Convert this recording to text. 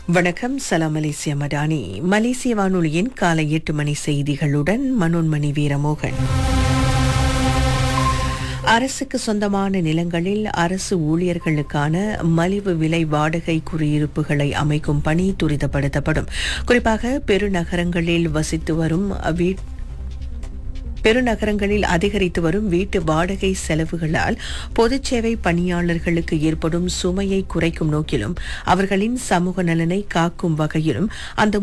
வணக்கம் சலாம் மலேசிய மடானி மலேசிய வானொலியின் காலை எட்டு மணி செய்திகளுடன் மனோன்மணி வீரமோகன் அரசுக்கு சொந்தமான நிலங்களில் அரசு ஊழியர்களுக்கான மலிவு விலை வாடகை குடியிருப்புகளை அமைக்கும் பணி துரிதப்படுத்தப்படும் குறிப்பாக பெருநகரங்களில் வசித்து வரும் வீட் பெருநகரங்களில் அதிகரித்து வரும் வீட்டு வாடகை செலவுகளால் பொதுச் சேவை பணியாளர்களுக்கு ஏற்படும் சுமையை குறைக்கும் நோக்கிலும் அவர்களின் சமூக நலனை காக்கும் வகையிலும் அந்த